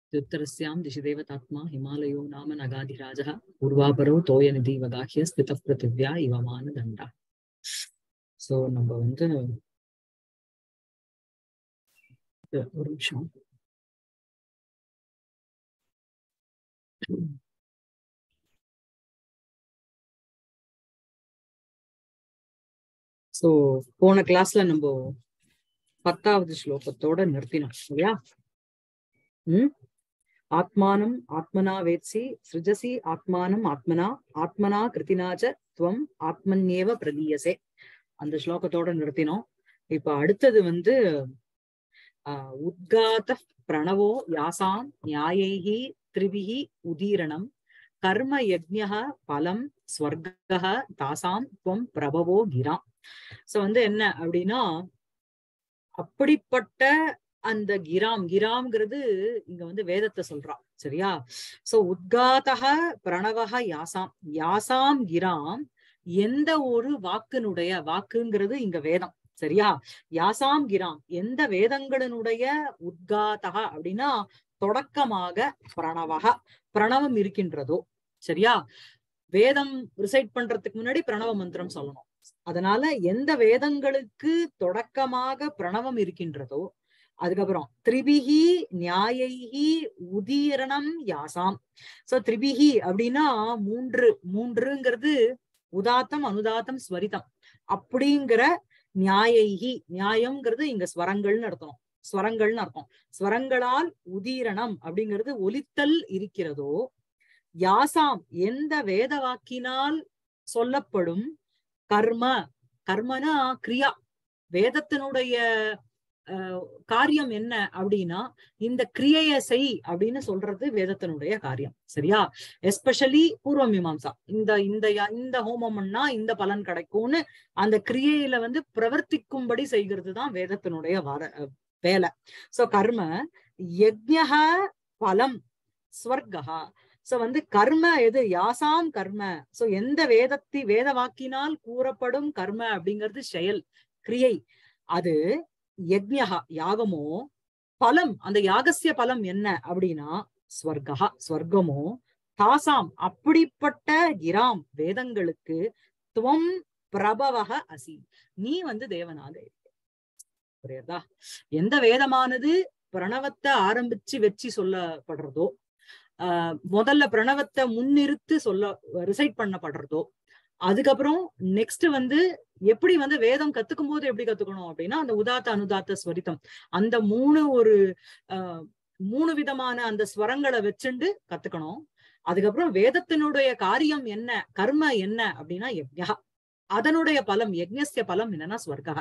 द्युत्तरस्यां दिशि देवतात्मा हिमालयो नाम नगाधिराजः पूर्वापरो तोयनिधिवगाह्य स्थितः पृथिव्या इव मानदण्डा சோ நம்ம வந்து இது ஒரு நிமிஷம் சோ போன கிளாஸ்ல நம்ம பத்தாவது ஸ்லோகத்தோட நிறுத்தினோம் இல்லையா ம் ஆத்மானம் ஆத்மனா வேத்சி சிருஜசி ஆத்மானம் ஆத்மனா ஆத்மனா கிருத்தினாச்ச துவம் ஆத்மன்யேவ பிரதீயசே அந்த ஸ்லோகத்தோட நிறுத்தினோம் இப்ப அடுத்தது வந்து ஆஹ் உத்காத பிரணவோ யாசாம் நியாயைஹி திரிபிஹி உதீரணம் கர்ம யஜ்ஞ பலம் ஸ்வர்க தாசாம் துவம் பிரபவோ கிரா சோ வந்து என்ன அப்படின்னா அப்படிப்பட்ட அந்த கிராம் கிராம்ங்கிறது இங்க வந்து வேதத்தை சொல்றான் சரியா சோ உத்காதக பிரணவக யாசாம் யாசாம் கிராம் எந்த ஒரு வாக்கினுடைய வாக்குங்கிறது இங்க வேதம் சரியா யாசாம் கிராம் எந்த வேதங்களினுடைய உத்காதக அப்படின்னா தொடக்கமாக பிரணவக பிரணவம் இருக்கின்றதோ சரியா வேதம் ரிசைட் பண்றதுக்கு முன்னாடி பிரணவ மந்திரம் சொல்லணும் அதனால எந்த வேதங்களுக்கு தொடக்கமாக பிரணவம் இருக்கின்றதோ அதுக்கப்புறம் திரிபிகி நியாயைஹி உதீரணம் யாசாம் சோ திரிபிகி அப்படின்னா மூன்று மூன்றுங்கிறது உதாத்தம் அனுதாத்தம் ஸ்வரிதம் அப்படிங்கிற நியாயைஹி நியாயம்ங்கிறது இங்க ஸ்வரங்கள்னு அர்த்தம் ஸ்வரங்கள்னு அர்த்தம் ஸ்வரங்களால் உதீரணம் அப்படிங்கிறது ஒலித்தல் இருக்கிறதோ யாசாம் எந்த வேத வாக்கினால் சொல்லப்படும் கர்ம கர்மனா கிரியா வேதத்தினுடைய காரியம் என்ன அப்படின்னா இந்த கிரியைய செய் அப்படின்னு சொல்றது வேதத்தினுடைய காரியம் சரியா எஸ்பெஷலி பூர்வ மீமாம்சா இந்த இந்த இந்த ஹோமம்னா இந்த பலன் கிடைக்கும்னு அந்த கிரியையில வந்து பிரவர்த்திக்கும்படி செய்கிறது தான் வேதத்தினுடைய வர வேலை சோ கர்ம யஜ்ஞ பலம் ஸ்வர்கா சோ வந்து கர்ம எது யாசாம் கர்ம சோ எந்த வேதத்தி வேத வாக்கினால் கூறப்படும் கர்ம அப்படிங்கிறது செயல் கிரியை அது யஜ்ஞா யாகமோ பலம் அந்த யாகசிய பலம் என்ன அப்படின்னா ஸ்வர்கா ஸ்வர்க்கமோ தாசாம் அப்படிப்பட்ட கிராம் வேதங்களுக்கு துவம் பிரபவக அசி நீ வந்து தேவனாக புரியுதா எந்த வேதமானது பிரணவத்தை ஆரம்பிச்சு வச்சு சொல்லப்படுறதோ ஆஹ் முதல்ல பிரணவத்தை முன்னிறுத்து சொல்ல ரிசைட் பண்ணப்படுறதோ அதுக்கப்புறம் நெக்ஸ்ட் வந்து எப்படி வந்து வேதம் கத்துக்கும் போது எப்படி கத்துக்கணும் அப்படின்னா அந்த உதாத்த அனுதாத்த ஸ்வரித்தம் அந்த மூணு ஒரு ஆஹ் மூணு விதமான அந்த ஸ்வரங்களை வச்சுண்டு கத்துக்கணும் அதுக்கப்புறம் வேதத்தினுடைய காரியம் என்ன கர்ம என்ன அப்படின்னா யஜ்யா அதனுடைய பலம் யஜ்யசிய பலம் என்னன்னா ஸ்வர்கா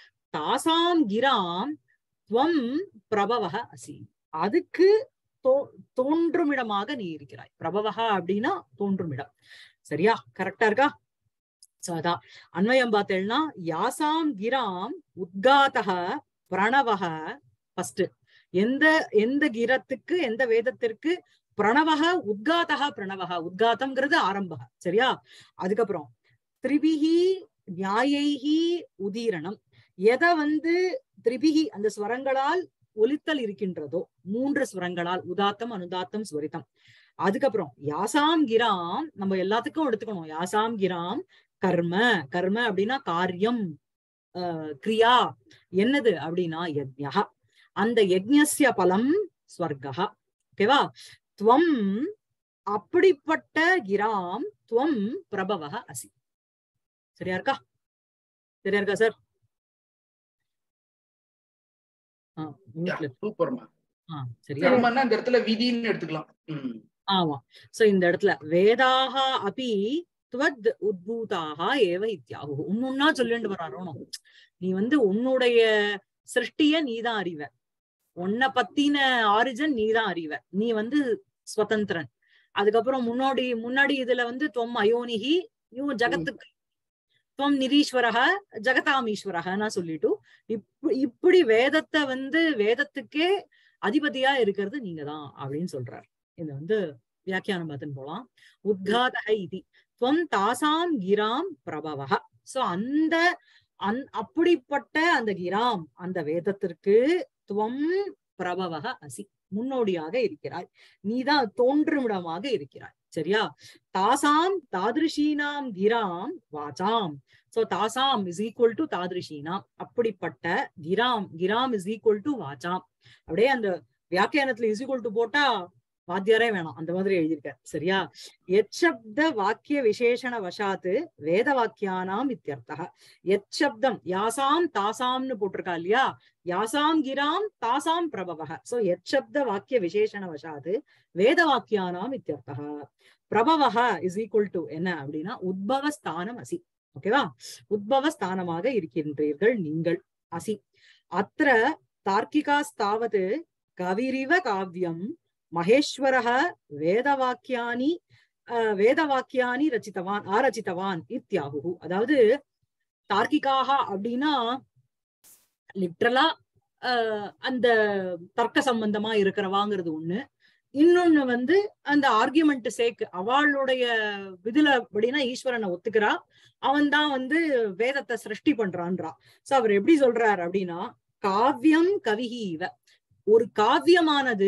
தாசாம் கிராம் துவம் பிரபவக அசி அதுக்கு தோ தோன்றுமிடமாக நீ இருக்கிறாய் பிரபவகா அப்படின்னா தோன்றுமிடம் சரியா கரெக்டா இருக்கா சோ அதான் அன்வயம் பார்த்தேன்னா யாசாம் கிராம் உத்காதக பிரணவக ஃபர்ஸ்ட் எந்த எந்த கிரத்துக்கு எந்த வேதத்திற்கு பிரணவக உத்காதக பிரணவக உத்காதம்ங்கிறது ஆரம்பக சரியா அதுக்கப்புறம் திரிபிகி நியாயைஹி உதீரணம் எதை வந்து திரிபிகி அந்த ஸ்வரங்களால் ஒலித்தல் இருக்கின்றதோ மூன்று ஸ்வரங்களால் உதாத்தம் அனுதாத்தம் ஸ்வரித்தம் அதுக்கப்புறம் யாசாம் கிராம் நம்ம எல்லாத்துக்கும் எடுத்துக்கணும் யாசாம் கிராம் கர்ம கர்ம அப்படின்னா காரியம் ஆஹ் கிரியா என்னது அப்படின்னா யஜ்யா அந்த யஜ்யசிய பலம் ஸ்வர்கா ஓகேவா துவம் அப்படிப்பட்ட கிராம் துவம் பிரபவக அசி சரியா இருக்கா சரியா இருக்கா சார் சூப்பர்மா சரியா கர்மன்னா இந்த இடத்துல விதின்னு எடுத்துக்கலாம் ஆமா சோ இந்த இடத்துல வேதாக அபி துவத் உத்பூதாக ஏவ இத்தியாகு ஒன்னொன்னா சொல்லிட்டு வராரோனும் நீ வந்து உன்னுடைய சிருஷ்டிய நீதான் அறிவ உன்னை பத்தின ஆரிஜன் நீதான் அறிவ நீ வந்து ஸ்வதந்திரன் அதுக்கப்புறம் முன்னாடி முன்னாடி இதுல வந்து தொம் அயோனிகி இவன் ஜகத்துக்கு துவம் நிரீஸ்வரக ஜெகதாமீஸ்வரகன்னா சொல்லிட்டு இப் இப்படி வேதத்தை வந்து வேதத்துக்கே அதிபதியா இருக்கிறது நீங்க தான் அப்படின்னு சொல்றாரு இது வந்து வியாக்கியானம் பார்த்துன்னு போலாம் உத்காதக இது துவம் தாசாம் கிராம் பிரபவக சோ அந்த அந் அப்படிப்பட்ட அந்த கிராம் அந்த வேதத்திற்கு துவம் பிரபவக அசி முன்னோடியாக இருக்கிறாய் நீதான் தோன்றுமிடமாக இருக்கிறாய் சரியா தாசாம் தாதிருஷீனாம் கிராம் வாசாம் சோ தாசாம் இஸ் ஈக்குவல் டு தாதிருஷீனாம் அப்படிப்பட்ட கிராம் கிராம் இஸ் ஈக்குவல் டு வாசாம் அப்படியே அந்த வியாக்கியானத்துல இஸ் ஈக்குவல் டு போட்டா வாத்தியாரே வேணாம் அந்த மாதிரி எழுதியிருக்கார் சரியா எச்சப்த வாக்கிய விசேஷண வசாத்து வேத வாக்கியானாம் இத்தியர்த்தக எச்சப்தம் யாசாம் தாசாம்னு போட்டிருக்கா இல்லையா யாசாம் கிராம் தாசாம் பிரபவக சோ எச்சப்த வாக்கிய விசேஷண வசாத்து வேத வாக்கியானாம் இத்தியர்த்தக பிரபவக இஸ் ஈக்குவல் டு என்ன அப்படின்னா உத்பவ ஸ்தானம் அசி ஓகேவா உத்பவ ஸ்தானமாக இருக்கின்றீர்கள் நீங்கள் அசி அத்திர தார்க்கிகாஸ்தாவது கவிரிவ காவியம் மகேஸ்வரः வேதவாக்கியானி அஹ், வேதவாக்கியானி ரச்சித்தவான் ஆரச்சித்தவான் இத்தியாகு அதாவது தார்க்கிகாக அப்படின்னா லிட்ரலா அந்த தர்க்க சம்பந்தமா இருக்கிறவாங்கிறது ஒண்ணு இன்னொன்னு வந்து அந்த ஆர்கியூமெண்ட் சேக் அவளுடைய இதுல அப்படின்னா ஈஸ்வரனை ஒத்துக்கிறா அவன் தான் வந்து வேதத்தை சிருஷ்டி பண்றான்றா சோ அவர் எப்படி சொல்றார் அப்படின்னா காவியம் கவிஹி இவ ஒரு காவியமானது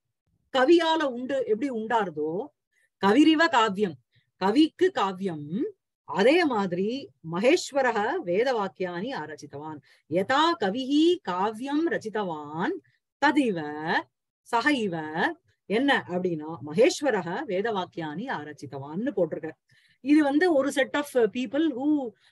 கவியால உண்டு எப்படி உண்டாருதோ கவிரிவ காவியம் கவிக்கு காவியம் அதே மாதிரி மகேஸ்வரக வேத வாக்கியானி ஆரச்சித்தவான் யதா கவிஹி காவியம் ரச்சித்தவான் ததிவ சக இவ என்ன அப்படின்னா மகேஸ்வரக வேத வாக்கியானி ஆரச்சித்தவான்னு போட்டிருக்கார் இது வந்து ஒரு set of people who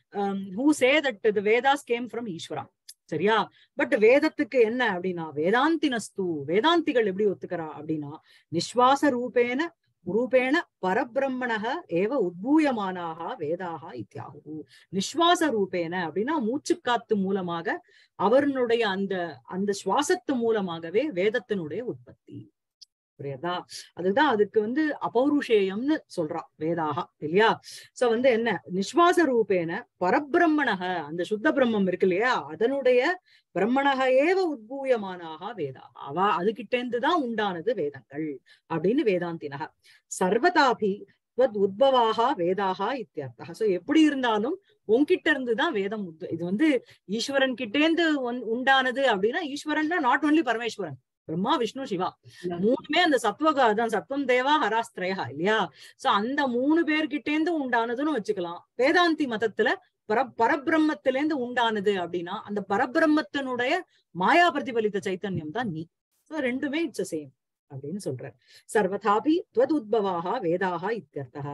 who say that the Vedas came from Ishwara சரியா பட் வேதத்துக்கு என்ன அப்படின்னா வேதாந்தினஸ்து வேதாந்திகள் எப்படி ஒத்துக்கிறா அப்படின்னா நிஸ்வாச ரூபேன ரூபேண பரபிரம்மணக ஏவ உத்பூயமானாக வேதாக இத்தியாகு நிஸ்வாச ரூபேன அப்படின்னா மூச்சுக்காத்து மூலமாக அவருடைய அந்த அந்த சுவாசத்து மூலமாகவே வேதத்தினுடைய உற்பத்தி புரியுதா அதுதான் அதுக்கு வந்து அபௌருஷேயம்னு சொல்றா வேதாக இல்லையா சோ வந்து என்ன நிஸ்வாச ரூபேன பரபிரம்மணக அந்த சுத்த பிரம்மம் இருக்கு இல்லையா அதனுடைய பிரம்மணக ஏவ உத்பூயமானாக வேதா அவ அதுகிட்டேந்து தான் உண்டானது வேதங்கள் அப்படின்னு வேதாந்தினக சர்வதாபி துவத் உத்பவாக வேதாக இத்தியர்த்தா சோ எப்படி இருந்தாலும் உன்கிட்ட இருந்து தான் வேதம் உத் இது வந்து ஈஸ்வரன் கிட்டேந்து உன்- உண்டானது அப்படின்னா ஈஸ்வரன்னா நாட் ஒன்லி பரமேஸ்வரன் பிரம்மா விஷ்ணு சிவா மூணுமே அந்த சத்வக அதான் சத்வம் தேவா ஹராஸ்திரயா இல்லையா சோ அந்த மூணு பேர்கிட்டேந்து உண்டானதுன்னு வச்சுக்கலாம் வேதாந்தி மதத்துல பர பரபிரம்மத்திலேந்து உண்டானது அப்படின்னா அந்த பரபிரம்மத்தினுடைய மாயா பிரதிபலித்த சைத்தன்யம் தான் நீ சோ ரெண்டுமே இட்ஸ் சேம் அப்படின்னு சொல்றார் சர்வதாபி துவத் உத்பவாக வேதாக இத்தியர்த்தः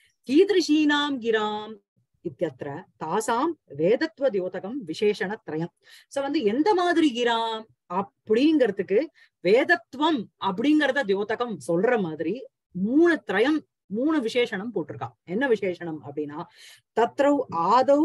கீதൃശீனாம் கிராம் இத்தியத்திர தாசாம் வேதத்துவ தியோதகம் விசேஷணத்ரயம் சோ வந்து எந்த மாதிரி கிராம் அப்படிங்கிறதுக்கு வேதத்துவம் அப்படிங்கறத தியோதகம் சொல்ற மாதிரி மூணு திரயம் மூணு விசேஷணம் போட்டிருக்கா என்ன விசேஷணம் அப்படின்னா தத்ரௌ ஆதௌ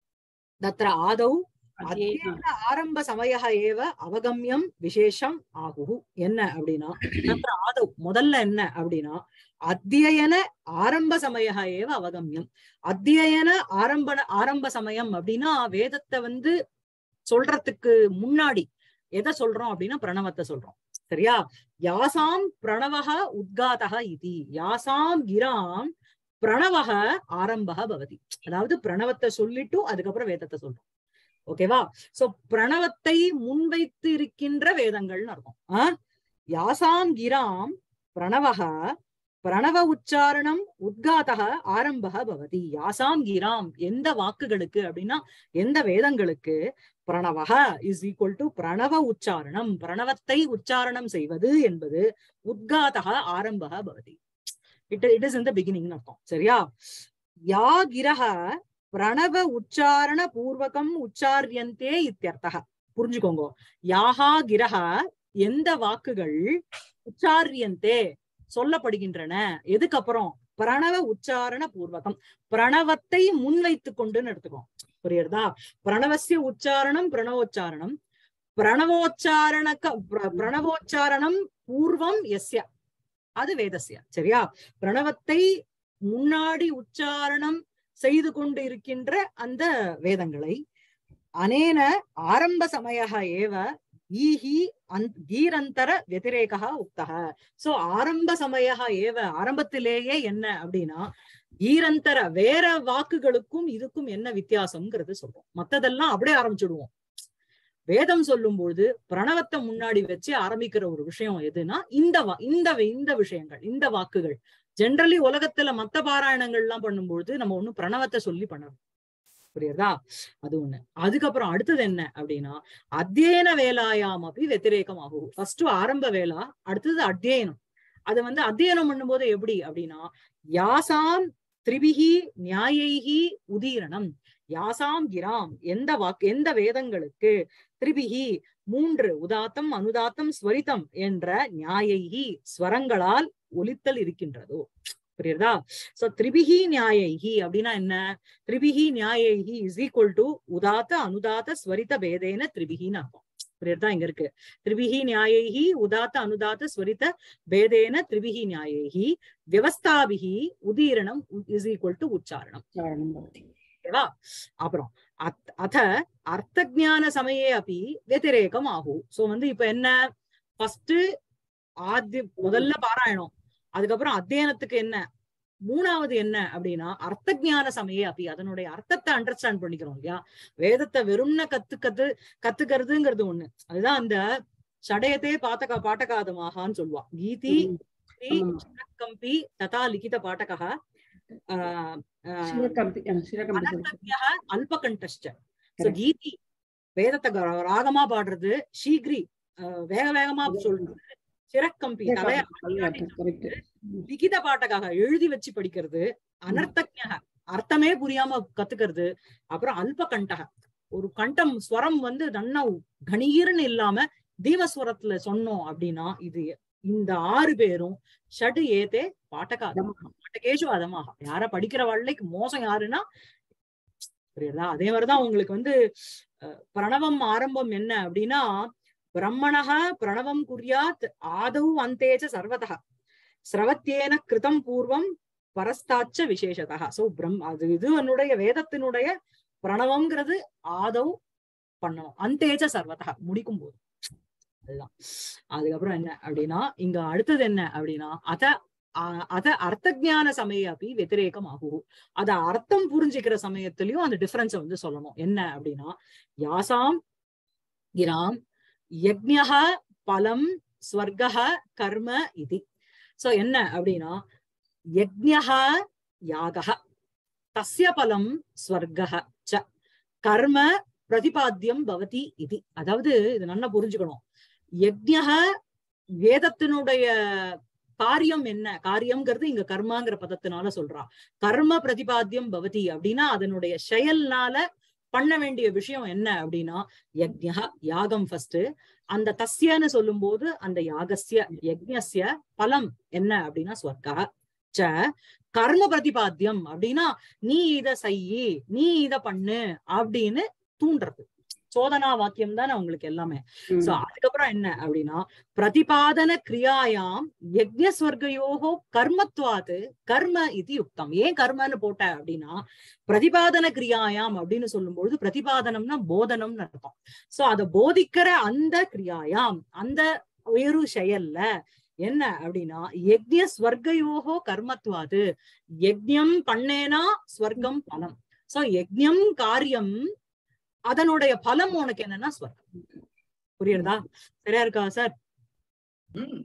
தத்ர ஆதௌ அத்தியன ஆரம்ப சமய ஏவ அவகமியம் விசேஷம் ஆகுகு என்ன அப்படின்னா தத்ர ஆதௌ முதல்ல என்ன அப்படின்னா அத்தியன ஆரம்ப சமய ஏவ அவகமியம் அத்தியன ஆரம்ப ஆரம்ப சமயம் அப்படின்னா வேதத்தை வந்து சொல்றதுக்கு முன்னாடி எதை சொல்றோம் அப்படின்னா பிரணவத்தை சொல்றோம் சரியா யாசாம் பிரணவக உத்காதக இதி யாசாம் கிராம் பிரணவக ஆரம்பக பவதி அதாவது பிரணவத்தை சொல்லிட்டு அதுக்கப்புறம் வேதத்தை சொல்றோம் ஓகேவா சோ பிரணவத்தை முன்வைத்து இருக்கின்ற வேதங்கள்னு அர்த்தம் ஆஹ் யாசாம் கிராம் பிரணவக பிரணவ உச்சாரணம் உத்காதக ஆரம்பக பவதி யாசாம் கிராம் எந்த வாக்குகளுக்கு அப்படின்னா எந்த வேதங்களுக்கு பிரணவக இஸ் ஈக்குவல் டு பிரணவ உச்சாரணம் பிரணவத்தை உச்சாரணம் செய்வது என்பது உத்காதக ஆரம்பக பவதி இட் இட் இஸ் இந்த பிகினிங் அர்த்தம் சரியா யா கிரக பிரணவ உச்சாரண பூர்வகம் உச்சாரியந்தே இத்தியர்த்தக புரிஞ்சுக்கோங்க யாஹா கிரக எந்த வாக்குகள் உச்சாரியந்தே சொல்லப்படுகின்றன எதுக்கப்புறம் பிரணவ உச்சாரண பூர்வகம் பிரணவத்தை முன்வைத்து கொண்டுன்னு எடுத்துக்கோ புரியுறதா பிரணவசிய உச்சாரணம் பிரணவோச்சாரணம் பிரணவோச்சாரண பிரணவோச்சாரணம் பூர்வம் எஸ்ய அது வேதஸ்ய சரியா பிரணவத்தை முன்னாடி உச்சாரணம் செய்து கொண்டு இருக்கின்ற அந்த வேதங்களை அனேன ஆரம்ப சமய ஏவ ஈஹி அந் கீரந்தர வெதிரேகா உக்தக சோ ஆரம்ப சமய ஏவ ஆரம்பத்திலேயே என்ன அப்படின்னா ஈரந்தர வேற வாக்குகளுக்கும் இதுக்கும் என்ன வித்தியாசம்ங்கிறது சொல்றோம் மத்ததெல்லாம் அப்படியே ஆரம்பிச்சுடுவோம் வேதம் சொல்லும்போது பிரணவத்தை முன்னாடி வச்சு ஆரம்பிக்கிற ஒரு விஷயம் எதுனா இந்த வா இந்த வி- இந்த விஷயங்கள் இந்த வாக்குகள் ஜென்ரலி உலகத்துல மத்த பாராயணங்கள் எல்லாம் பண்ணும்பொழுது நம்ம ஒண்ணும் பிரணவத்தை சொல்லி பண்ணணும் புரியுதா அது ஒண்ணு அதுக்கப்புறம் அடுத்தது என்ன அப்படின்னா அத்தியன வேலாயாம் அப்படி வெத்திரேகம் ஆகும் ஃபர்ஸ்ட் ஆரம்ப வேலா அடுத்தது அத்தியனம் அது வந்து அத்தியனம் பண்ணும்போது எப்படி அப்படின்னா யாசாம் திரிபிகி நியாயைகி உதீரணம் யாசாம் கிராம் எந்த வாக்கு எந்த வேதங்களுக்கு திரிபிகி மூன்று உதாத்தம் அனுதாத்தம் ஸ்வரிதம் என்ற நியாயைகி ஸ்வரங்களால் ஒலித்தல் இருக்கின்றதோ புரியுதா சோ திரிபிகி நியாயைகி அப்படின்னா என்ன திரிபிகி நியாயைகி இஸ் ஈக்குவல் டு உதாத்த அனுதாத்த ஸ்வரித பேதேன திரிபிகின்னு அர்த்தம் புரியுதா இங்க இருக்கு திரிபிகி நியாயைகி உதாத்த அனுதாத்த ஸ்வரித பேதேன திரிபிகி நியாயைகி வியவஸ்தாபிகி உதீரணம் இஸ் ஈக்குவல் டு உச்சாரணம் காரணம் பவதி ஓகேவா அப்புறம் அத்- அத அர்த்த ஜான சமயே அப்படி வெதிரேகம் ஆகும் சோ வந்து இப்ப என்ன ஃபர்ஸ்ட் ஆதி முதல்ல பாராயணம் அதுக்கப்புறம் அத்தியனத்துக்கு என்ன மூணாவது என்ன அப்படின்னா அர்த்த ஜான சமயே அப்படி அதனுடைய அர்த்தத்தை அண்டர்ஸ்டாண்ட் பண்ணிக்கிறோம் இல்லையா வேதத்தை வெறும்ன கத்துக்கிறது கத்துக்கிறதுங்கிறது ஒண்ணு அதுதான் அந்த சடயத்தே பாத்தக பாட்டகாதமாகான்னு சொல்லுவா கீதி ம். ஸ்ரீ, ஆமா. சிரக்கம்பி ததா லிகித பாட்டகः ஆஹ் ஆஹ் சிரகம்பி ஆ, சிரகம்பி சொல்லு. அனந்தஜ்ஞः அல்பகண்டஷ்ட So, Correct. கீதி வேதத்தை க- ராகமா பாடுறது சீக்ரி அஹ் வேக வேகமா சொல்றது சிறக்கம்பி தலைய கரெக்ட் லிகித பாட்டக்காக எழுதி வச்சு படிக்கிறது அனர்த்தஜக அர்த்தமே புரியாம கத்துக்கிறது அப்புறம் அல்ப கண்டக ஒரு கண்டம் ஸ்வரம் வந்து நன்னா கணீர்னு இல்லாம தீமஸ்வரத்துல சொன்னோம் அப்படின்னா இது இந்த ஆறு பேரும் ஷடு ஏதே பாட்டகாதம் பாட்டகேஷு அதமாக யார படிக்கிற வாழ்லைக்கு மோசம் யாருன்னா புரியுதா அதே மாதிரிதான் உங்களுக்கு வந்து அஹ், பிரணவம் ஆரம்பம் என்ன அப்படின்னா பிரம்மணः பிரணவம் குறியாத் ஆதௌ அந்தேச்ச சர்வதः ஸ்ரவத்தியேன கிருதம் பூர்வம் பரஸ்தாச்ச விசேஷதா சோ பிரம் அது இது என்னுடைய வேதத்தினுடைய பிரணவம்ங்கிறது ஆதௌ பண்ணணும் அந்தேச்ச சர்வதா முடிக்கும் போது அதுதான் அதுக்கப்புறம் என்ன அப்படின்னா இங்க அடுத்தது என்ன அப்படின்னா அத அ- அத அர்த்த ஜான சமய அப்படி வெத்திரேகம் ஆகும் அத அர்த்தம் புரிஞ்சுக்கிற சமயத்திலயும் அந்த டிஃபரன்ஸ வந்து சொல்லணும் என்ன அப்படின்னா யாசாம் கிராம் யக்ஞः பலம் ஸ்வர்கः கர்ம இது சோ என்ன அப்படின்னா யக்ஞः யாகः தஸ்ய பலம் ஸ்வர்கः ச கர்ம பிரதிபாத்தியம் பவதி இது அதாவது இது நல்லா புரிஞ்சுக்கணும் யக்ஞः வேதத்தினுடைய காரியம் என்ன காரியம்ங்கிறது இங்க கர்மாங்கிற பதத்தினால சொல்றா கர்ம பிரதிபாத்தியம் பவதி அப்படின்னா அதனுடைய செயல்னால பண்ண வேண்டிய விஷயம் என்ன அப்படின்னா யக்ஞ யாகம் ஃபர்ஸ்ட் அந்த தஸ்யன்னு சொல்லும்போது அந்த யாகஸ்ய யக்ஞஸ்ய பலம் என்ன அப்படின்னா ஸ்வர்கா ச கர்ம பிரதிபாத்தியம் அப்படின்னா நீ இத செய்யி நீ இத பண்ணு அப்படின்னு தூண்டுறது சோதனா வாக்கியம் தானே உங்களுக்கு எல்லாமே ம். சோ அதுக்கப்புறம் என்ன அப்படின்னா பிரதிபாதன கிரியாயாம் யஜ்ஞஸ்வர்கயோகோ கர்மத்வாது கர்ம இது யுக்தம் ஏன் கர்மன்னு போட்ட அப்படின்னா பிரதிபாதன கிரியாயாம் அப்படின்னு சொல்லும்பொழுது பிரதிபாதனம்னா போதனம்னு அர்த்தம் சோ அத போதிக்கிற அந்த கிரியாயாம் அந்த உயரு செயல்ல என்ன அப்படின்னா யஜ்ஞ ஸ்வர்கயோகோ கர்மத்வாது யஜ்ஞம் பண்ணேனா ஸ்வர்க்கம் பலம் சோ யஜ்ஞம் காரியம் அதனுடைய பலம் உனக்கு என்னன்னா ஸ்வர்க்கம் புரியுறதா சரியா இருக்கா சார் ம்.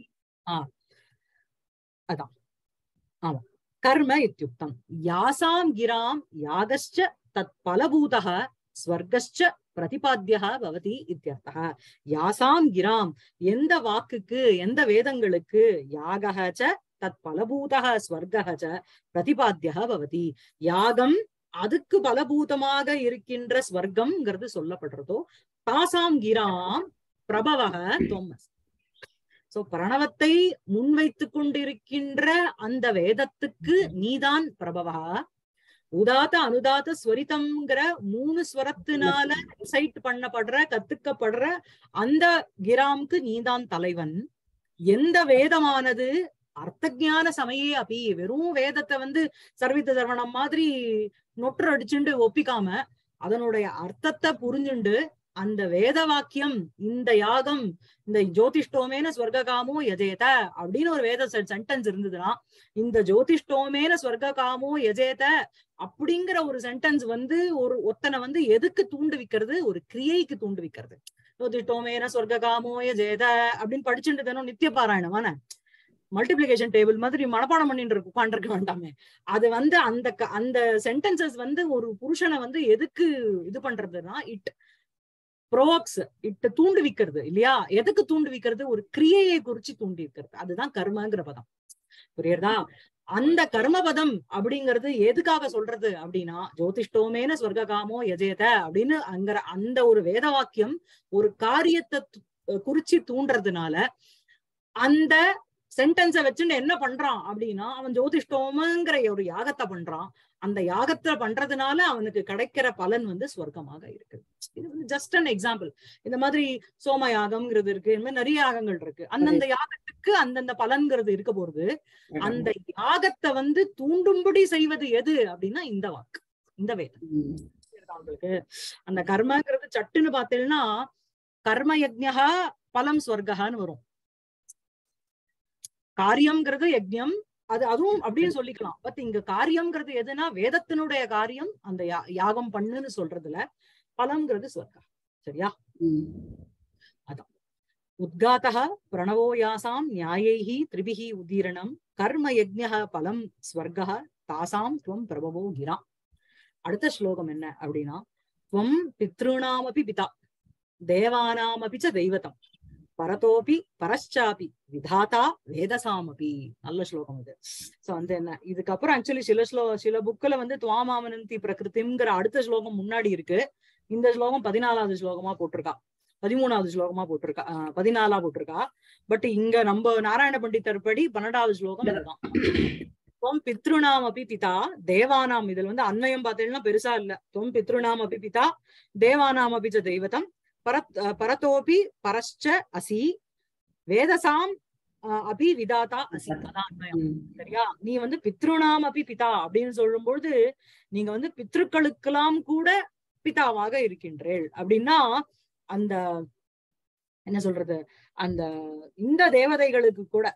கர்ம இத்தியுக்தம் யாசாம் கிராம் யாகश्च தத் பலபூதः ஸ்வர்கश्च பிரதிபாத்தியः பவதி இத்தியர்த்தः யாசாம் கிராம் எந்த வாக்குக்கு எந்த வேதங்களுக்கு யாகः च தத் பலபூதः ஸ்வர்கः च பிரதிபாத்தியः பவதி யாகம் அதுக்கு பலபூதமாக இருக்கின்ற ஸ்வர்க்கம்ங்கிறது சொல்லப்படுறதோ தாசாம் கிராம் பிரபவக தோமஸ் சோ பிரணவத்தை முன்வைத்துக் கொண்டிருக்கின்ற அந்த வேதத்துக்கு நீதான் பிரபவா உதாத்த அனுதாத்த ஸ்வரிதம்ங்கிற மூணு ஸ்வரத்தினால ரிசைட் பண்ணப்படுற கத்துக்கப்படுற அந்த கிராம்க்கு நீதான் தலைவன் எந்த வேதமானது அர்த்தஞான சமயே அப்படி வெறும் வேதத்தை வந்து சர்வித்த தர்வணம் மாதிரி நொற்று அடிச்சுண்டு ஒப்பிக்காம அதனுடைய அர்த்தத்தை புரிஞ்சுண்டு அந்த வேத வாக்கியம் இந்த யாகம் இந்த ஜோதிஷ்டோமேன ஸ்வர்ககாமோ யஜேத அப்படின்னு ஒரு வேத சென்டென்ஸ் இருந்ததுன்னா இந்த ஜோதிஷ்டோமேன ஸ்வர்ககாமோ யஜேத அப்படிங்கிற ஒரு சென்டென்ஸ் வந்து ஒரு ஒத்தனை வந்து எதுக்கு தூண்டுவிக்கிறது ஒரு கிரியைக்கு தூண்டுவிக்கிறது ஜோதிஷ்டோமேன சொர்க்ககாமோய ஜெயத அப்படின்னு படிச்சுட்டு தானே நித்திய பாராயணமான மல்டிப்ளிகேஷன் டேபிள் மாதிரி மனப்பாடம் பண்ணிட்டு இருக்கு உட்காந்துருக்க வேண்டாமே அது வந்து அந்த க- அந்த சென்டென்சஸ் வந்து ஒரு புருஷனை வந்து எதுக்கு இது பண்றதுன்னா இட் ப்ரோக்ஸ் இட் தூண்டுவிக்கிறது இல்லையா எதுக்கு தூண்டுவிக்கிறது ஒரு கிரியையை குறிச்சு தூண்டி வைக்கிறது அதுதான் கர்மங்கிற பதம் புரியுறதா அந்த கர்மபதம் அப்படிங்கிறது எதுக்காக சொல்றது அப்படின்னா ஜோதிஷ்டோமேன ஸ்வர்காமோ யஜேத அப்படின்னு அங்கிற அந்த ஒரு வேத வாக்கியம் ஒரு காரியத்தை து- குறிச்சு தூண்டுறதுனால அந்த சென்டென்ஸை வச்சுட்டு என்ன பண்றான் அப்படின்னா அவன் ஜோதிஷ்டோமங்கிற ஒரு யாகத்தை பண்றான் அந்த யாகத்தை பண்றதுனால அவனுக்கு கிடைக்கிற பலன் வந்து ஸ்வர்க்கமாக இருக்கு இது வந்து ஜஸ்ட் அன் எக்ஸாம்பிள் இந்த மாதிரி சோம யாகம்ங்கிறது இருக்கு இந்த மாதிரி நிறைய யாகங்கள் இருக்கு அந்தந்த யாகத்துக்கு அந்தந்த பலன்கிறது இருக்க போறது அந்த யாகத்தை வந்து தூண்டும்படி செய்வது எது அப்படின்னா இந்த வாக்கு இந்த வேதம் ம். புரியுதா உங்களுக்கு அந்த கர்மங்கிறது சட்டுன்னு பார்த்தீங்கன்னா கர்ம யஜ்ஞா பலம் ஸ்வர்கன்னு வரும் காரியம்ங்கிறது யஜ்ஞம் அது அதுவும் அப்படின்னு சொல்லிக்கலாம் பட் இங்க காரியம்ங்கிறது எதுனா வேதத்தினுடைய காரியம் அந்த யா- யாகம் பண்ணுன்னு சொல்றதுல பலம்ங்கிறது ஸ்வர்கா சரியா ம். உத்காத்தः பிரணவோ யாசாம் நியாயைः திரிபிः உதீரணம் கர்ம யஜ்ஞः பலம் ஸ்வர்கः தாசாம் துவம் பிரபவோ கிரா அடுத்த ஸ்லோகம் என்ன அப்படின்னா துவம் பித்ருணாமபி பிதா தேவானாமபி ச தெய்வதம் பரதோபி பரశ్చాபி விதாதா வேதசாமபி நல்ல ஸ்லோகம் இது சோ வந்து என்ன இதுக்கப்புறம் ஆக்சுவலி சில ஸ்லோ சில புக்ல வந்து துவாமாமனந்தி பிரகிருதிங்கிற அடுத்த ஸ்லோகம் முன்னாடி இருக்கு இந்த ஸ்லோகம் பதினாலாவது ஸ்லோகமா போட்டிருக்கா பதிமூணாவது ஸ்லோகமா போட்டிருக்கா ஆஹ் பதினாலா போட்டிருக்கா பட் இங்க நம்ம நாராயண பண்டிதர் படி பன்னெண்டாவது ஸ்லோகம் இதுதான் தொம் பித்ருணாம் அபி பிதா தேவானாம் இதுல வந்து அன்வயம் பார்த்தீங்கன்னா பெருசா இல்ல தொம் பித்ருணாம் அபி பிதா தேவானாம் அபி ச தெய்வதம் பரத் அஹ் பரதோபி பரஸ்ச அசி வேதசாம் அஹ் அபி விதாதா அசி அதான் அன்வயம் ம். சரியா நீ வந்து பித்ருணாம் அபி பிதா அப்படின்னு சொல்லும் பொழுது நீங்க வந்து பித்ருக்களுக்கெல்லாம் கூட பிதாவாக இருக்கின்றேள் அப்படின்னா அந்த என்ன சொல்றது அந்த இந்த தேவதைகளுக்கு கூட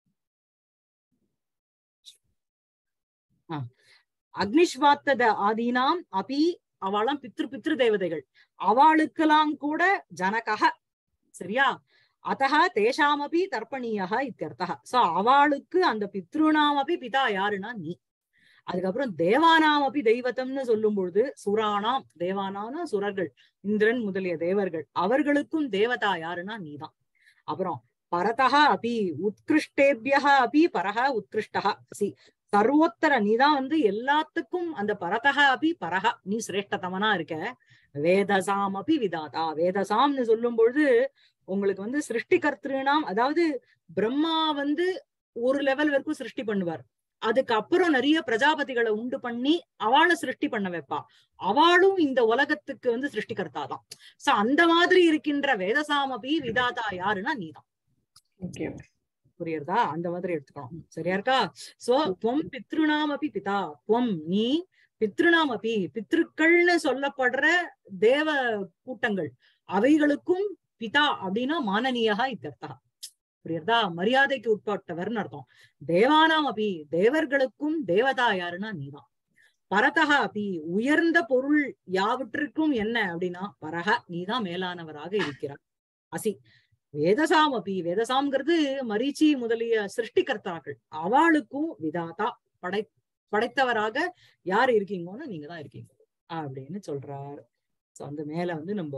ஆ. அக்னிஷ்வாத்த த- ஆதீனாம் அபி அவளாம் பித்ரு பித்ரு தேவதைகள் அவளுக்கெல்லாம் கூட ஜனகக சரியா அத்தக தேஷாமபி தர்ப்பணீயா இத்தியர்த்தக சோ அவளுக்கு அந்த பித்ருணாமபி பிதா யாருன்னா நீ அதுக்கப்புறம் தேவானாமபி தெய்வத்தம்னு சொல்லும் பொழுது சுராணாம் தேவானான சுரர்கள் இந்திரன் முதலிய தேவர்கள் அவர்களுக்கும் தேவதா யாருன்னா நீதான் அப்புறம் பரதா அபி உத்கிருஷ்டேபியா அபி பரஹ உத்கிருஷ்டா சி சர்வோத்தர நீதான் வந்து எல்லாத்துக்கும் அந்த பரதக அபி பரஹ நீ சிரேஷ்டதமனா இருக்க வேதசாம் அபி விதாதா வேதசாம்னு சொல்லும் பொழுது உங்களுக்கு வந்து சிருஷ்டிகர்த்திருனாம் அதாவது பிரம்மா வந்து ஒரு லெவல் வரைக்கும் சிருஷ்டி பண்ணுவார் அதுக்கப்புறம் நிறைய பிரஜாபதிகளை உண்டு பண்ணி அவளை சிருஷ்டி பண்ண வைப்பா அவளும் இந்த உலகத்துக்கு வந்து சிருஷ்டிகர்த்தா தான் சோ அந்த மாதிரி இருக்கின்ற வேதசாமபி விதாதா யாருன்னா நீதான் ஓகே புரியுறதா அந்த மாதிரி எடுத்துக்கணும் சரியா இருக்கா சோ துவம் பித்ருணாமபி பிதா துவம் நீ பித்ருணாமபி பித்ருக்கள்னு சொல்லப்படுற தேவ கூட்டங்கள் அவைகளுக்கும் பிதா அப்படின்னா மானனீயா இத்தர்த்தா புரியுறதா மரியாதைக்கு உட்பட்டவர்னு அர்த்தம் தேவானாம் அபி தேவர்களுக்கும் தேவதா யாருன்னா நீதான் பரதக அபி உயர்ந்த பொருள் யாவற்றிற்கும் என்ன அப்படின்னா பரக நீதான் மேலானவராக இருக்கிறார் அசி வேதசாம் அபி வேதசாம்ங்கிறது மரீச்சி முதலிய சிருஷ்டிகர்த்தாக்கள் அவளுக்கும் விதாதா படை படைத்தவராக யார் இருக்கீங்கன்னு நீங்க தான் இருக்கீங்க அப்படின்னு சொல்றார் சோ அந்த மேல வந்து நம்ம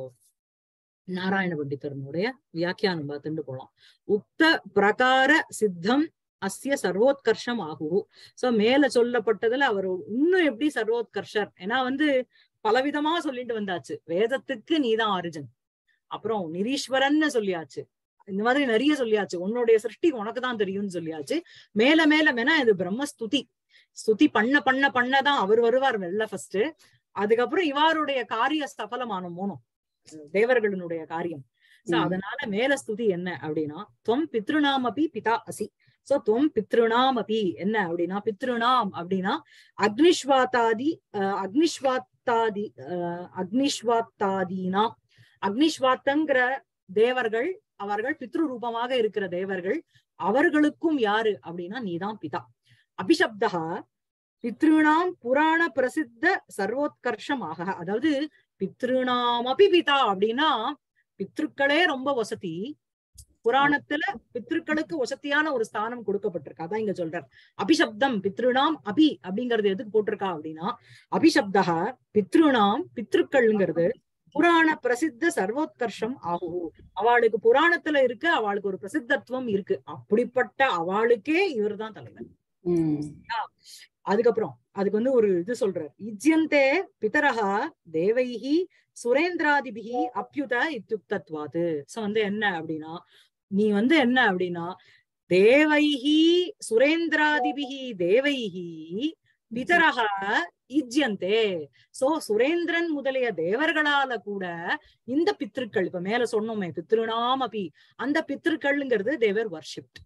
நாராயண பண்டிதரனுடைய வியாக்கியானம் பார்த்துட்டு போலாம் உக்த பிரகார சித்தம் அஸ்ய சர்வோத்கர்ஷம் ஆகு சோ மேல சொல்லப்பட்டதுல அவர் இன்னும் எப்படி சர்வோத்கர்ஷர் ஏன்னா வந்து பலவிதமா சொல்லிட்டு வந்தாச்சு வேதத்துக்கு நீதான் ஆரிஜன் அப்புறம் நிரீஸ்வரன்னு சொல்லியாச்சு இந்த மாதிரி நிறைய சொல்லியாச்சு உன்னுடைய சிருஷ்டி உனக்கு தான் தெரியும்னு சொல்லியாச்சு மேல மேல வேணா இது பிரம்மஸ்துதி ஸ்துதி பண்ண பண்ண பண்ணதான் அவர் வருவார் வெளில ஃபர்ஸ்ட் அதுக்கப்புறம் இவாருடைய காரிய சபலமான மோனம் தேவர்களுடைய காரியம் சோ ம். அதனால மேல ஸ்துதி என்ன அப்படின்னா துவம் பித்ருநாமபி பிதா அசி சோ துவம் பித்ருநாம் அபி என்ன அப்படின்னா பித்ருநாம் அப்படின்னா அக்னிஷ்வாத்தாதி அஹ், அக்னிஷ்வாத்தாதி அஹ், அக்னிஷ்வாத்தாதீனாம் அக்னிஷ்வாத்தங்கிற தேவர்கள் அவர்கள் பித்ரு ரூபமாக இருக்கிற தேவர்கள் அவர்களுக்கும் யாரு அப்படின்னா நீதான் பிதா அபிஷப்தா பித்ருணாம் புராண பிரசித்த சர்வோத்கர்ஷமாக அதாவது பித்ருணாம் அபி பிதா அப்படின்னா பித்ருக்களே ரொம்ப வசதி புராணத்துல பித்ருக்களுக்கு வசதியான ஒரு ஸ்தானம் கொடுக்கப்பட்டிருக்கு அதான் இங்க சொல்றார் அபிசப்தம் பித்ருணாம் அபி அப்படிங்கறது எதுக்கு போட்டிருக்கா அப்படின்னா அபிசப்தக பித்ருணாம் பித்ருக்கள்ங்கிறது புராண பிரசித்த சர்வோத்கர்ஷம் ஆகு அவளுக்கு புராணத்துல இருக்கு அவளுக்கு ஒரு பிரசித்தத்துவம் இருக்கு அப்படிப்பட்ட அவளுக்கே இவர்தான் தலைவர் ம் அதுக்கப்புறம் அதுக்கு வந்து ஒரு இது சொல்றார் இஜ்யந்தே பிதரஹா தேவைஹி சுரேந்திராதிபிகி அப்யுத இத்யுக்தத்வாது சோ வந்து என்ன அப்படின்னா நீ வந்து என்ன அப்படின்னா தேவைஹி சுரேந்திராதிபிகி தேவைஹி பிதரஹா இஜ்யந்தே சோ சுரேந்திரன் முதலிய தேவர்களால கூட இந்த பித்ருக்கள் இப்ப மேல சொன்னோமே பித்ருணாம் அபி அந்த பித்ருக்கள்ங்கிறது தேவர் வர்ஷிப்ட்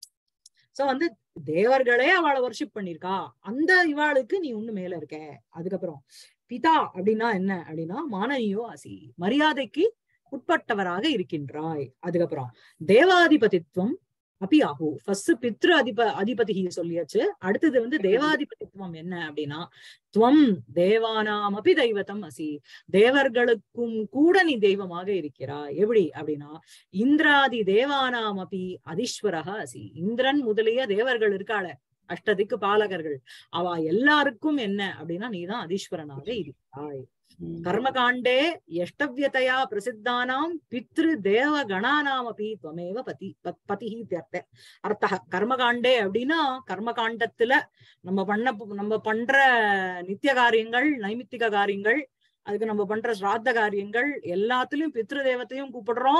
சோ வந்து தேவர்களே அவளை வர்ஷிப் பண்ணிருக்கா அந்த இவாளுக்கு நீ ஒண்ணு மேல இருக்க அதுக்கப்புறம் பிதா அப்படின்னா என்ன அப்படின்னா மானனியோ அசி மரியாதைக்கு உட்பட்டவராக இருக்கின்றாய் அதுக்கப்புறம் தேவாதிபதித்துவம் அப்பி ஆகு ஃபர்ஸ்ட் பித்ரு அதிப அதிபதி சொல்லியாச்சு அடுத்தது வந்து தேவாதிபதித்துவம் என்ன அப்படின்னா துவம் தேவானாம் அபி தெய்வத்தம் அசி தேவர்களுக்கும் கூட நீ தெய்வமாக இருக்கிறாய் எப்படி அப்படின்னா இந்திராதி தேவானாம் அபி அதீஸ்வரக அசி இந்திரன் முதலிய தேவர்கள் இருக்காள அஷ்டதிக்கு பாலகர்கள் அவ எல்லாருக்கும் என்ன அப்படின்னா நீதான் அதீஸ்வரனாக இருக்கிறாய் ம். கர்மகாண்டே எஷ்டவியதையா பிரசித்தானாம் பித்ரு தேவ கணானாமபி துவமேவ பதி பத்- பதிஹி இत्यர்த்த அர்த்தः கர்மகாண்டே அப்படின்னா கர்மகாண்டத்துல நம்ம பண்ண நம்ம பண்ற நித்திய காரியங்கள் நைமித்திக காரியங்கள் அதுக்கு நம்ம பண்ற ஸ்ராத்த காரியங்கள் எல்லாத்துலயும் பித்ரு தேவத்தையும் கூப்பிடுறோம்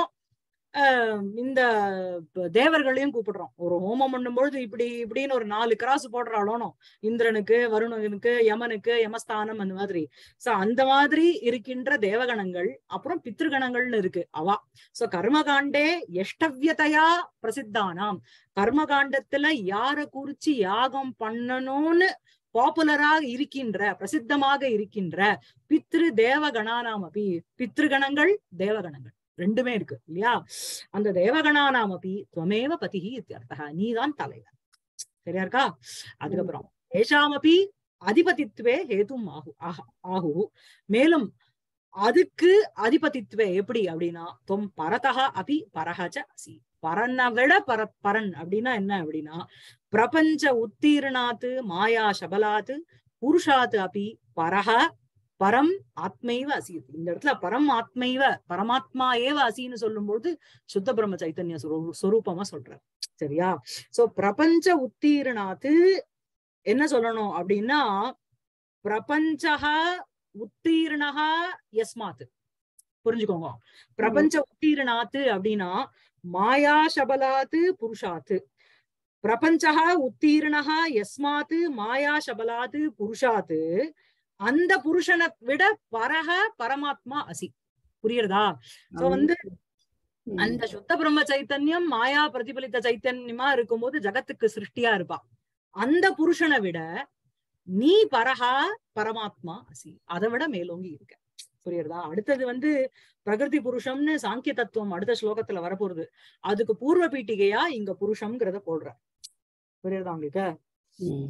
ஆஹ் இந்த ப- தேவர்களையும் கூப்பிடுறோம் ஒரு ஹோமம் பண்ணும்பொழுது இப்படி இப்படின்னு ஒரு நாலு கிராஸ் போடுறாளோனோ இந்திரனுக்கு வருணனுக்கு யமனுக்கு யமஸ்தானம் அந்த மாதிரி சோ அந்த மாதிரி இருக்கின்ற தேவகணங்கள் அப்புறம் பித்ருகணங்கள்னு இருக்கு அவா சோ கர்மகாண்டே எஷ்டவியதையா பிரசித்தானாம் கர்மகாண்டத்துல யார குறிச்சு யாகம் பண்ணணும்னு பாப்புலராக இருக்கின்ற பிரசித்தமாக இருக்கின்ற பித்ரு தேவகணானாம் அபி பித்ருகணங்கள் தேவகணங்கள் ரெண்டுமே இருக்கு இல்லையா அந்த தேவகணானாம் அபி துவமேவ பதிஹி இத்தியர்த்தா நீதான் தலைவர் சரியா இருக்கா அதுக்கப்புறம் ஏஷாமபி அதிபதித்துவே ஹேதும் ஆகு ஆஹா ஆகு மேலும் அதுக்கு அதிபதித்துவே எப்படி அப்படின்னா தொம் பரதக அபி பரஹச்ச அசி பரனை விட பர பரன் அப்படின்னா என்ன அப்படின்னா பிரபஞ்ச உத்தீர்ணாத்து மாயா சபலாத்து புருஷாத்து அபி பரஹ பரம் ஆத்மைவ அசி இந்த இடத்துல பரம் ஆத்மைவ பரமாத்மா ஏவ அசின்னு சொல்லும்போது சுத்த பிரம்ம சைத்தன்ய சுரூ- சுரூபமா சொல்றார் சரியா சோ பிரபஞ்ச உத்தீர்ணாத்து என்ன சொல்லணும் அப்படின்னா பிரபஞ்சக உத்தீர்ணக யஸ்மாத் புரிஞ்சுக்கோங்க பிரபஞ்ச உத்தீர்ணாத்து அப்படின்னா மாயா சபலாத்து புருஷாத்து பிரபஞ்சக உத்தீர்ணக யஸ்மாத் மாயா சபலாத்து புருஷாத்து அந்த புருஷனை விட பரக பரமாத்மா அசி புரியுறதா சோ வந்து ம். அந்த சுத்த பிரம்ம சைத்தன்யம் மாயா பிரதிபலித்த சைத்தன்யமா இருக்கும்போது ஜகத்துக்கு சிருஷ்டியா இருப்பா அந்த புருஷனை விட நீ பரஹா பரமாத்மா அசி அதை விட மேலோங்கி இருக்க புரியுறதா அடுத்தது வந்து பிரகிருதி புருஷம்னு சாங்கிய தத்துவம் அடுத்த ஸ்லோகத்துல வரப்போறது அதுக்கு பூர்வ பீட்டிகையா இங்க புருஷம்ங்கிறத போடுற புரியுறதா உங்களுக்கு ம்.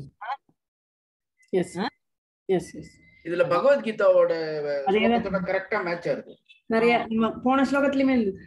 எஸ் ஆ? எஸ் எஸ் இதுல பகவத்கீதாவோட அதேதான். கரெக்டா மேட்ச் ஆகுது நிறைய நம்ம போன ஸ்லோகத்திலயுமே இருந்தது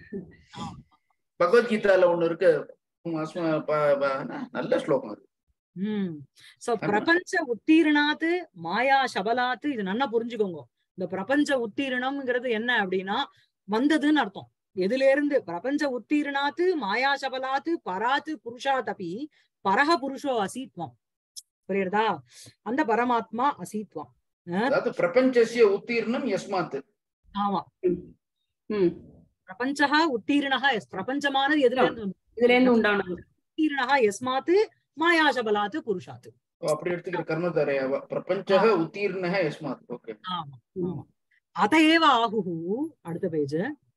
பகவத்கீதால ஒண்ணு இருக்கு உம் அஸ்ம- ப- ப- என்ன? நல்ல ஸ்லோகம் அது உம் சோ ஆமா. பிரபஞ்ச உத்தீர்ணாத்து மாயா சபலாத்து இது நல்லா புரிஞ்சுக்கோங்க இந்த பிரபஞ்ச உத்தீர்ணம்ங்கிறது என்ன அப்படின்னா வந்ததுன்னு அர்த்தம் எதுல இருந்து பிரபஞ்ச உத்தீர்ணாத்து மாயா சபலாத்து பராத்து புருஷாதபி பரஹ புருஷோ அசீத்வம் புரியுறதா அந்த பரமாத்மா அசீத்வம் அதாவது பிரபஞ்சசிய உத்தீர்ணம் யஸ்மாத் ஆமா ம் பிரபஞ்சா உத்தீர்ணா எஸ் பிரபஞ்சமானது எதுல இருந்து வந்தது? இதுல இருந்து உண்டானது உத்தீர்ணா எஸ்மாத்து மாயா சபலாத்து புருஷாத்து ஓ, அப்படி எடுத்துக்கிற கர்மதாரையாவா பிரபஞ்ச உத்தீர்ண யஸ்மாத் ஓகே ஆமா ஆமா அதையேவ ஆகுஹு அடுத்த பேஜ்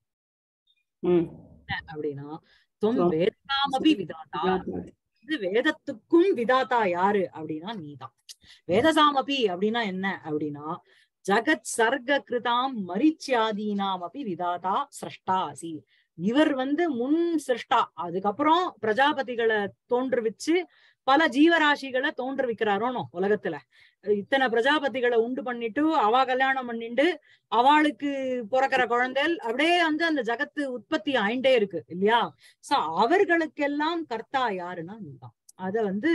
ம் அப்படின்னா தொம் தொம் வேதாமபி விதாதா இது வேதத்துக்கும் விதாதா யாரு அப்படின்னா நீதான் வேதசாமபி அப்படின்னா என்ன அப்படின்னா ஜகத் சர்க்க கிருதாம் மரிச்சியாதீனாம் அப்படி விதாதா சிரஷ்டா அசி இவர் வந்து முன் சிருஷ்டா அதுக்கப்புறம் பிரஜாபதிகளை தோன்றுவிச்சு பல ஜீவராசிகளை தோன்றுவிக்கிறாரோனோ உலகத்துல இத்தனை பிரஜாபதிகளை உண்டு பண்ணிட்டு அவ கல்யாணம் பண்ணிட்டு அவளுக்கு பிறக்கிற குழந்தைகள் அப்படியே வந்து அந்த ஜகத்து உற்பத்தி ஆயிண்டே இருக்கு இல்லையா சோ அவர்களுக்கெல்லாம் கர்த்தா யாருன்னா நீதான் அத வந்து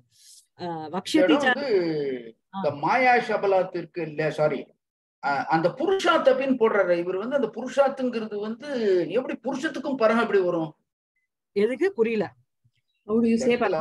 அஹ் இந்த வக்ஷதி இடம் வந்து இந்த மாயா சபலாத்திற்கு இல்ல சாரி அந்த புருஷாத்தப்பின்னு போடுறாரு இவர் வந்து அந்த புருஷாத்துங்கிறது வந்து எப்படி புருஷத்துக்கும் பரம் எப்படி வரும் எதுக்கு புரியல How do you say இடத்துல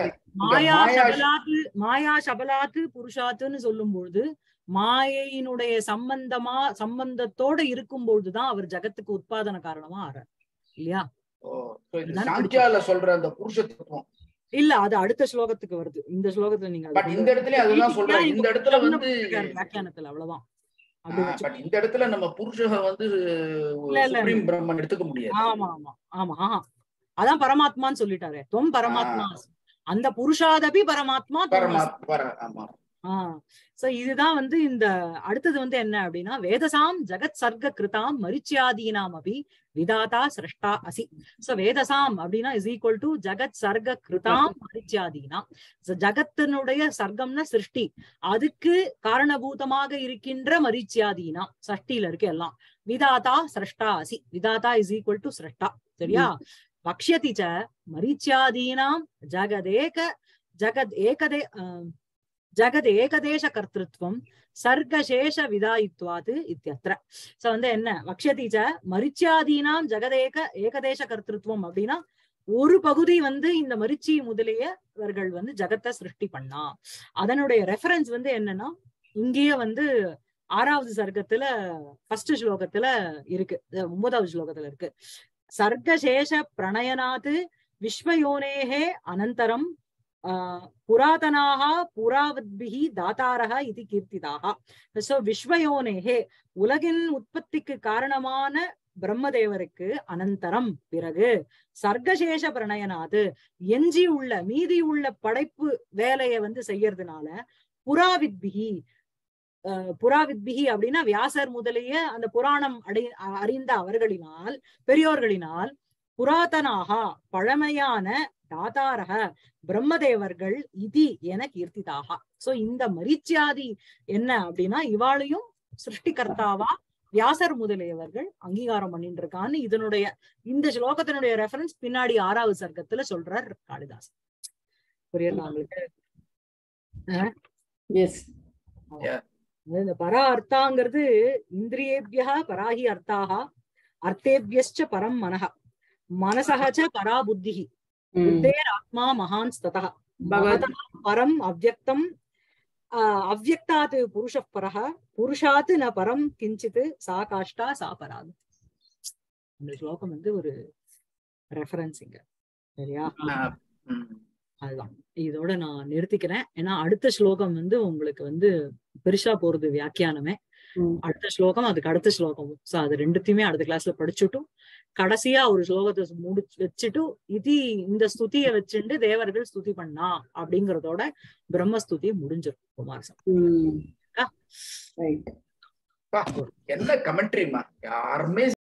மாயா மாயா- சபலாத்து மாயா சபலாத்து புருஷாத்துன்னு சொல்லும்பொழுது மாயையினுடைய சம்பந்தமா சம்பந்தத்தோட இருக்கும்பொழுதுதான் அவர் ஜகத்துக்கு உற்பாதன காரணமா ஆறார் இல்லையா ஓ, so இது அதான் சாங்கியால சொல்ற அந்த புருஷத்துவம் இல்ல அது அடுத்த ஸ்லோகத்துக்கு வருது இந்த ஸ்லோகத்துல நீங்க அது பட் இந்த இடத்துலயும் அதுதான் சொல்றேன் இந்த இடத்துல வந்து வியாக்கியானத்துல அவ்வளவுதான் அப்படி வச்சு பட் இந்த இடத்துல நம்ம புருஷக வந்து இல்ல, இல்ல. சுப்ரீம் பிரம்மன் எடுத்துக்க முடியாது ஆமா ஆமா ஆமா ஆஹா. அதான் பரமாத்மான்னு சொல்லிட்டாரு தொம் பரமாத்மா அந்த புருஷாதபி பரமாத்மா தொம் பரமா அஸ்மி. பர ஆமா ஆஹ் சோ இதுதான் வந்து இந்த அடுத்தது வந்து என்ன அப்படின்னா வேதசாம் ஜகத் சர்க்க கிருதாம் மரிச்சியாதீனாம் அபி விதாதா சிரஷ்டா அசி சோ வேதசாம் அப்படின்னா இஸ் ஈக்குவல் டு ஜகத் சர்க்க கிருதாம் மரிச்சியாதீனாம் So, ஜகத்தினுடைய சர்க்கம்னா சிருஷ்டி அதுக்கு காரணபூதமாக இருக்கின்ற மரிச்சியாதீனா சஷ்டியில இருக்கு எல்லாம் விதாதா சிரஷ்டா அசி விதாதா இஸ் ஈக்குவல் டு சிரஷ்டா சரியா வக்ஷதி ச மரிச்சியாதீனாம் ஜகதேக ஜகத் ஏகதே ஆஹ் ஜகத் ஏகதேச கர்த்திருவம் சர்க்கசேஷ விதாயித்வாது இத்தியத்திர சோ வந்து என்ன வக்ஷதி ச மரிச்சியாதீனாம் ஜெகதேக ஏகதேச கர்த்திருவம் அப்படின்னா ஒரு பகுதி வந்து இந்த மரிச்சி முதலிய இவர்கள் வந்து ஜகத்தை சிருஷ்டி பண்ணா அதனுடைய ரெஃபரன்ஸ் வந்து என்னன்னா இங்கேயே வந்து ஆறாவது சர்க்கத்துல ஃபர்ஸ்ட் ஸ்லோகத்துல இருக்கு அஹ் ஒன்பதாவது ஸ்லோகத்துல இருக்கு சர்க்கசேஷ பிரணயனாத் விஸ்வயோனேஹே அனந்தரம் ஆஹ் புராதனாக புராவத்பிகி தாத்தாரக இது கீர்த்திதாக சோ விஸ்வயோனேஹே உலகின் உற்பத்திக்கு காரணமான பிரம்மதேவருக்கு அனந்தரம் பிறகு சர்க்கசேஷ பிரணயனாது எஞ்சி உள்ள மீதி உள்ள படைப்பு வேலையை வந்து செய்யறதுனால புராவித்பிகி அஹ் புராவித்பிகி அப்படின்னா வியாசர் முதலிய அந்த புராணம் அடை அறிந்த அவர்களினால் பெரியோர்களினால் புராதனாக பழமையான தாதாரக பிரம்மதேவர்கள் இதி என கீர்த்திதாக சோ இந்த மரிச்சியாதி என்ன அப்படின்னா இவாளையும் சிருஷ்டிகர்த்தாவா வியாசர் முதலியவர்கள் அங்கீகாரம் பண்ணிட்டு இருக்கான்னு இதனுடைய இந்த ஸ்லோகத்தினுடைய ரெஃபரன்ஸ் பின்னாடி ஆறாவது சர்க்கத்துல சொல்றார் காளிதாஸ் புரியுதா உங்களுக்கு எஸ் இந்த பரா அர்த்தாங்கிறது இந்திரியேபியா பராஹி அர்த்தாக அர்த்தேபியஸ்ச பரம் மனஹ மனசகச்ச பரா புத்திஹி புத்தேர் ஆத்மா மகான் ஸ்ததः பகவத் மகதः பரம் அவ்யக்தம் ஆஹ் அவ்யக்தாத் புருஷ பரஹ புருஷாத் ந பரம் கிஞ்சித் சா காஷ்டா சா பராது இந்த ஸ்லோகம் வந்து ஒரு ரெஃபரன்ஸ் இங்க சரியா ம். அதுதான் இதோட நான் நிறுத்திக்கிறேன் ஏன்னா அடுத்த ஸ்லோகம் வந்து உங்களுக்கு வந்து பெருசா போறது வியாக்கியானமே ம். அடுத்த ஸ்லோகம் அதுக்கு அடுத்த ஸ்லோகமும் சோ அது ரெண்டுத்தையுமே அடுத்த கிளாஸ்ல படிச்சுட்டும் கடைசியா ஒரு ஸ்லோகத்தை முடிச்சு வச்சுட்டு இது இந்த ஸ்துதியை வச்சுட்டு தேவர்கள் ஸ்துதி பண்ணா அப்படிங்கறதோட பிரம்மஸ்துதி முடிஞ்சிடும் குமாரசம் ம் ரைட் என்ன கமெண்ட்ரிமா யாருமே